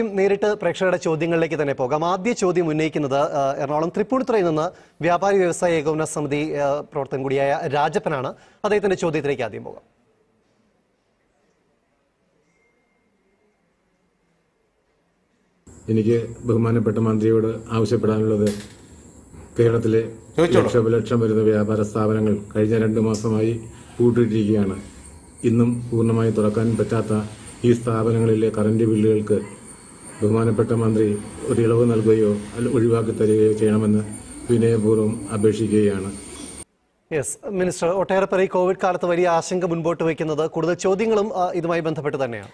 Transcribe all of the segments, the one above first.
നേരിട്ട് പ്രേക്ഷകരുടെ ചോദ്യങ്ങളിലേക്ക് തന്നെ പോകാം ആദ്യ ചോദ്യം ഉന്നയിക്കുന്നത് ആ, എറണാകുളം തൃപ്പൂണിത്തുറയിൽ നിന്ന് വ്യാപാരി വ്യവസായ ഏകോപന സമിതി ആ, പ്രവർത്തകൻ കൂടിയായ രാജപ്പനാണ് അദ്ദേഹത്തിന്റെ ചോദ്യത്തിലേക്ക് ആദ്യം പോകാം എനിക്ക് ബഹുമാനപ്പെട്ട മന്ത്രിയോട് ആവശ്യപ്പെടാനുള്ളത് കേരളത്തിലെ ലക്ഷോപലക്ഷം വരുന്ന വ്യാപാര സ്ഥാപനങ്ങൾ കഴിഞ്ഞ രണ്ട് മാസമായി പൂട്ടിയിട്ടിരിക്കുകയാണ് ഇന്നും പൂർണ്ണമായി തുറക്കാൻ പറ്റാത്ത ഈ സ്ഥാപനങ്ങളിലെ കറന്റ് ബില്ലുകൾക്ക് ബഹുമാനപ്പെട്ട മന്ത്രി ഒരു ഇളവ് നൽകുകയോ അല്ല ഒഴിവാക്കി തരികയോ ചെയ്യണമെന്ന് വിനയപൂർവ്വം അപേക്ഷിക്കുകയാണ് യെസ് മിനിസ്റ്റർ ഒട്ടേറെ പേർ ഈ കോവിഡ് കാലത്ത് വലിയ ആശങ്ക മുൻപോട്ട് വയ്ക്കുന്നത് കൂടുതൽ ചോദ്യങ്ങളും ആ, ഇതുമായി ബന്ധപ്പെട്ട് തന്നെയാണ്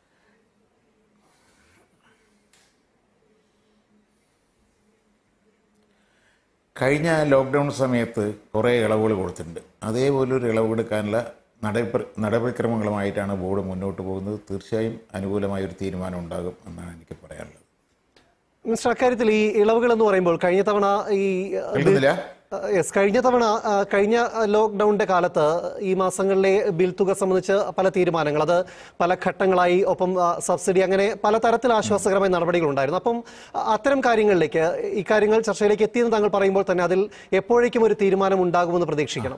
കഴിഞ്ഞ ലോക്ക്ഡൗൺ സമയത്ത് കുറേ ഇളവുകൾ കൊടുത്തിട്ടുണ്ട് അതേപോലെ ഒരു ഇളവ് കൊടുക്കാനുള്ള നടപ നടപടിക്രമങ്ങളുമായിട്ടാണ് ബോർഡ് മുന്നോട്ട് പോകുന്നത് തീർച്ചയായും അനുകൂലമായ ഒരു തീരുമാനം ഉണ്ടാകും എന്നാണ് എനിക്ക് പറയാനുള്ളത് മിനിസ്റ്റർ അക്കാര്യത്തിൽ ഈ ഇളവുകൾ എന്ന് പറയുമ്പോൾ കഴിഞ്ഞ തവണ ഈ ആ, കേൾക്കുന്നില്ല യെസ് കഴിഞ്ഞ തവണ ആ, കഴിഞ്ഞ ലോക്ക്ഡൌണിന്റെ കാലത്ത് ഈ മാസങ്ങളിലെ ബിൽ തുക സംബന്ധിച്ച് പല തീരുമാനങ്ങൾ അത് പല ഘട്ടങ്ങളായി ഒപ്പം ആ, സബ്സിഡി അങ്ങനെ പലതരത്തിൽ ആശ്വാസകരമായ നടപടികൾ ഉണ്ടായിരുന്നു അപ്പം ആ, അത്തരം കാര്യങ്ങളിലേക്ക് ഈ കാര്യങ്ങൾ ചർച്ചയിലേക്ക് എത്തിയെന്ന് താങ്കൾ പറയുമ്പോൾ തന്നെ അതിൽ എപ്പോഴേക്കും ഒരു തീരുമാനം ഉണ്ടാകുമെന്ന് പ്രതീക്ഷിക്കണം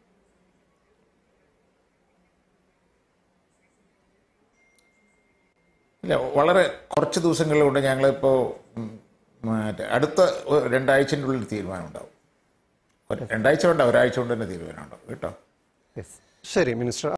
ഇല്ല വളരെ കുറച്ച് ദിവസങ്ങളിലുണ്ട് ഞങ്ങളിപ്പോൾ ഉം, മറ്റേ അടുത്ത ഒ- രണ്ടാഴ്ചൻ്റെ ഉള്ളിൽ തീരുമാനം ഉണ്ടാവും ഒരു- രണ്ടാഴ്ച വേണ്ട ഒരാഴ്ച കൊണ്ട് തന്നെ തീരുമാനം ഉണ്ടാവും കേട്ടോ യെസ് ശരി മിനിസ്റ്റർ